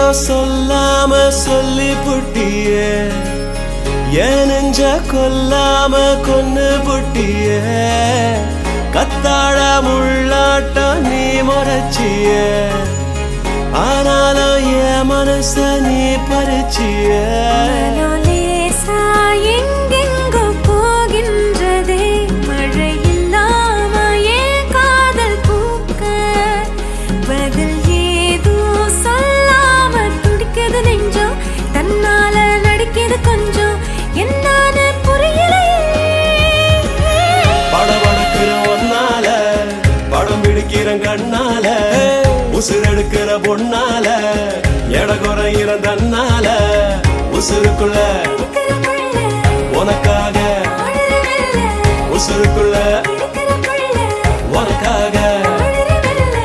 சொல்லாம சொல்லி புட்டியே என் நெஞ்ச கொல்லாம கொன்னு புட்டியே கத்தாழ முள்ளாட்டம் நீ முறைச்சிய ஆனாலும் என் மனச நீ பறிச்சிய மனம் லேசா எங்கெங்கோ போகின்றதே மழை இல்லாம ஏன் காதல் பூக்க பதில் ஏதோ சொல்லாம துடிக்குது நெஞ்சம் தன்னால நடிக்குது கொஞ்சம் என்னான்னு புரியலையே படபடக்கிற ஒன்னால படம் பிடிக்கிற கண்ணால உசுரெடுக்கிற பொண்ணால எட குறையிற தன்னால உசுருக்குள்ள இருக்கிற புள்ள, உனக்காக ஆடுற வெள்ள, உசுருக்குள்ள இருக்கிற புள்ள, உனக்காக ஆடுற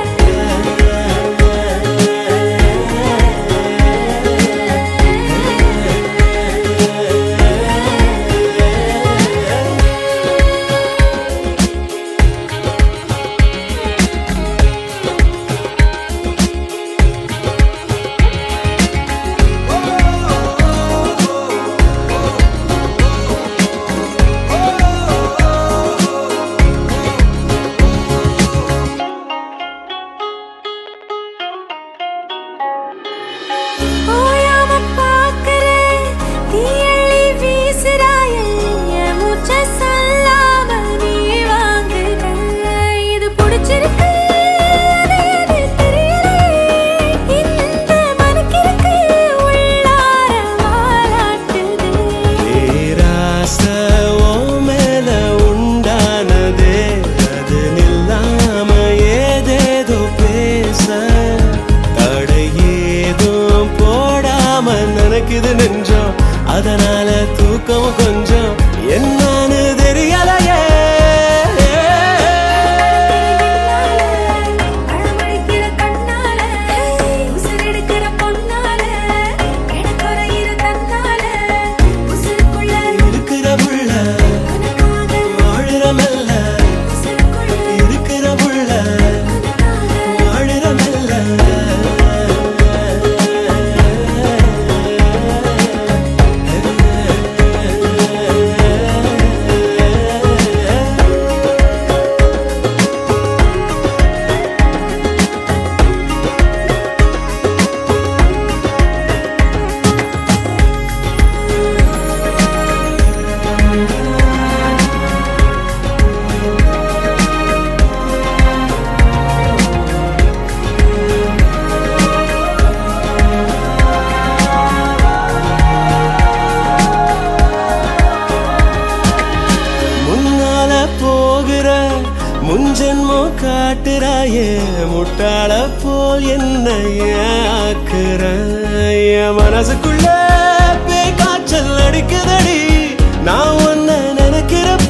ஓயாம பாக்குற தீயள்ளி வீசுறாய என் மூச்ச சொல்லாம நீ வாங்குற இது பிடிச்சிருக்கு அது எது தெரியலையே இந்த மனக்கிருக்கு உள்ளார வாலாட்டுது பேராச உன் மேல உண்டானதே அது நில்லாம ஏதேதோ பேச தடை ஏதும் போடாம நினைக்குது நெஞ்சம் அதனால தூக்கம் கொஞ்சம் என்னன்னு தெரியலையே அழமழிக்கிற கண்ணால உசுரெடுக்கிற பொன்னால எடக்குறையிற தன்னால உசுருக்குள்ள இருக்கிற புள்ள உனக்காக வாழுற மெல்ல உசுருக்குள்ள இருக்கிற புள்ள உனக்காக வாழுற மெல்ல முன்னால போகிற முன்ஜென்மோ காட்டுறாயே முட்டாள போல் என்ன ஏன் ஆக்குற என் மனசுக்குள்ள பேய் காய்ச்சல் அடிக்குதடி நான் ஒன்ன நினைக்கிற